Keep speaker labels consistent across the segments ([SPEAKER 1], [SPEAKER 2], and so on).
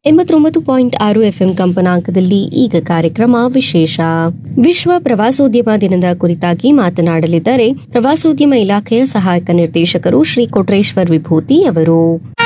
[SPEAKER 1] ಎಂಬತ್ತೊಂಬತ್ತು ಪಾಯಿಂಟ್ ಆರು ಎಫ್ಎಂ ಕಂಪನಾಂಕದಲ್ಲಿ ಈಗ ಕಾರ್ಯಕ್ರಮ ವಿಶೇಷ ವಿಶ್ವ ಪ್ರವಾಸೋದ್ಯಮ ದಿನದ ಕುರಿತಾಗಿ ಮಾತನಾಡಲಿದ್ದಾರೆ ಪ್ರವಾಸೋದ್ಯಮ ಇಲಾಖೆಯ ಸಹಾಯಕ ನಿರ್ದೇಶಕರು ಶ್ರೀ ಕೊಟ್ರೇಶ್ವರ್ ವಿಭೂತಿ ಅವರು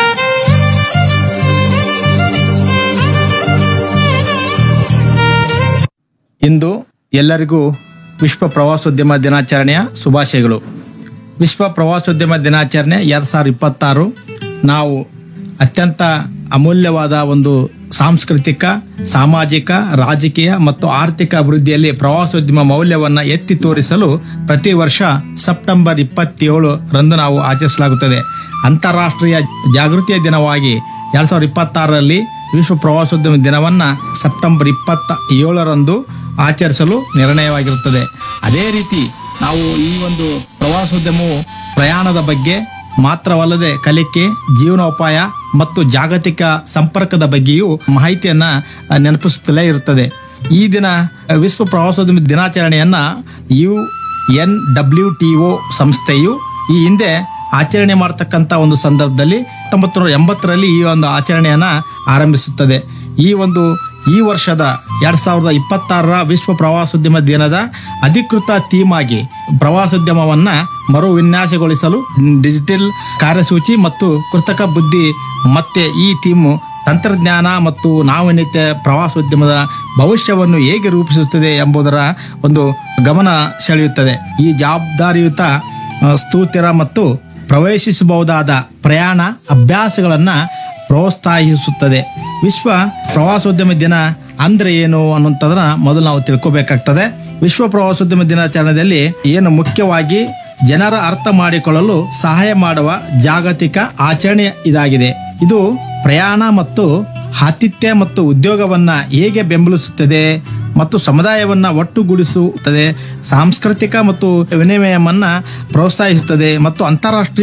[SPEAKER 2] ಇಂದು ಎಲ್ಲರಿಗೂ ವಿಶ್ವ ಪ್ರವಾಸೋದ್ಯಮ ದಿನಾಚರಣೆಯ ಶುಭಾಶಯಗಳು ವಿಶ್ವ ಪ್ರವಾಸೋದ್ಯಮ ದಿನಾಚರಣೆ ಎರಡು ಸಾವಿರದ ಇಪ್ಪತ್ತಾರು ನಾವು ಅತ್ಯಂತ ಅಮೂಲ್ಯವಾದ ಒಂದು ಸಾಂಸ್ಕೃತಿಕ ಸಾಮಾಜಿಕ ರಾಜಕೀಯ ಮತ್ತು ಆರ್ಥಿಕ ಅಭಿವೃದ್ಧಿಯಲ್ಲಿ ಪ್ರವಾಸೋದ್ಯಮ ಮೌಲ್ಯವನ್ನು ಎತ್ತಿ ತೋರಿಸಲು ಪ್ರತಿ ವರ್ಷ ಸೆಪ್ಟೆಂಬರ್ ಇಪ್ಪತ್ತೇಳು ರಂದು ನಾವು ಆಚರಿಸಲಾಗುತ್ತದೆ ಅಂತಾರಾಷ್ಟ್ರೀಯ ಜಾಗೃತಿಯ ದಿನವಾಗಿ ಎರಡ್ ಸಾವಿರದ ಇಪ್ಪತ್ತಾರರಲ್ಲಿ ವಿಶ್ವ ಪ್ರವಾಸೋದ್ಯಮ ದಿನವನ್ನ ಸೆಪ್ಟೆಂಬರ್ ಇಪ್ಪತ್ತ ಏಳರಂದು ಆಚರಿಸಲು ನಿರ್ಣಯವಾಗಿರುತ್ತದೆ ಅದೇ ರೀತಿ ನಾವು ಈ ಒಂದು ಪ್ರವಾಸೋದ್ಯಮವು ಪ್ರಯಾಣದ ಬಗ್ಗೆ ಮಾತ್ರವಲ್ಲದೆ ಕಲಿಕೆ ಜೀವನೋಪಾಯ ಮತ್ತು ಜಾಗತಿಕ ಸಂಪರ್ಕದ ಬಗ್ಗೆಯೂ ಮಾಹಿತಿಯನ್ನ ಆ, ನೆನಪಿಸುತ್ತಲೇ ಇರುತ್ತದೆ ಈ ದಿನ ಆ, ವಿಶ್ವ ಪ್ರವಾಸೋದ್ಯಮ ದಿನಾಚರಣೆಯನ್ನ U N W T O ಸಂಸ್ಥೆಯು ಈ ಹಿಂದೆ ಆಚರಣೆ ಮಾಡತಕ್ಕಂತ ಒಂದು ಸಂದರ್ಭದಲ್ಲಿ ಹತ್ತೊಂಬತ್ತು ನೂರ ಎಂಬತ್ತರಲ್ಲಿ ಈ ಒಂದು ಆಚರಣೆಯನ್ನ ಆರಂಭಿಸುತ್ತದೆ ಈ ಒಂದು ಈ ವರ್ಷದ ಎರಡ್ ಸಾವಿರದ ಇಪ್ಪತ್ತಾರರ ವಿಶ್ವ ಪ್ರವಾಸೋದ್ಯಮ ದಿನದ ಅಧಿಕೃತ ಥೀಮ್ ಆಗಿ ಪ್ರವಾಸೋದ್ಯಮವನ್ನ ಮರು ವಿನ್ಯಾಸಗೊಳಿಸಲು ಡಿಜಿಟಲ್ ಕಾರ್ಯಸೂಚಿ ಮತ್ತು ಕೃತಕ ಬುದ್ಧಿ ಮತ್ತೆ ಈ ಥೀಮು ತಂತ್ರಜ್ಞಾನ ಮತ್ತು ನಾವೀನ್ಯತೆ ಪ್ರವಾಸೋದ್ಯಮದ ಭವಿಷ್ಯವನ್ನು ಹೇಗೆ ರೂಪಿಸುತ್ತದೆ ಎಂಬುದರ ಒಂದು ಗಮನ ಸೆಳೆಯುತ್ತದೆ ಈ ಜವಾಬ್ದಾರಿಯುತ ಆ, ಸ್ಥೂತಿರ ಮತ್ತು ಪ್ರವೇಶಿಸಬಹುದಾದ ಪ್ರಯಾಣ ಅಭ್ಯಾಸಗಳನ್ನ ಪ್ರೋತ್ಸಾಹಿಸುತ್ತದೆ ವಿಶ್ವ ಪ್ರವಾಸೋದ್ಯಮ ದಿನ ಅಂದ್ರೆ ಏನು ಅನ್ನುವಂಥದ್ದನ್ನ ಮೊದಲು ನಾವು ತಿಳ್ಕೊಬೇಕಾಗ್ತದೆ ವಿಶ್ವ ಪ್ರವಾಸೋದ್ಯಮ ದಿನಾಚರಣೆಯಲ್ಲಿ ಏನು ಮುಖ್ಯವಾಗಿ ಜನರ ಅರ್ಥ ಮಾಡಿಕೊಳ್ಳಲು ಸಹಾಯ ಮಾಡುವ ಜಾಗತಿಕ ಆಚರಣೆ ಇದಾಗಿದೆ ಇದು ಪ್ರಯಾಣ ಮತ್ತು ಆತಿಥ್ಯ ಮತ್ತು ಉದ್ಯೋಗವನ್ನ ಹೇಗೆ ಬೆಂಬಲಿಸುತ್ತದೆ ಮತ್ತು ಸಮುದಾಯವನ್ನ ಒಟ್ಟುಗೂಡಿಸುತ್ತದೆ ಸಾಂಸ್ಕೃತಿಕ ಮತ್ತು ವಿನಿಮಯವನ್ನ ಪ್ರೋತ್ಸಾಹಿಸುತ್ತದೆ ಮತ್ತು ಅಂತಾರಾಷ್ಟ್ರೀಯ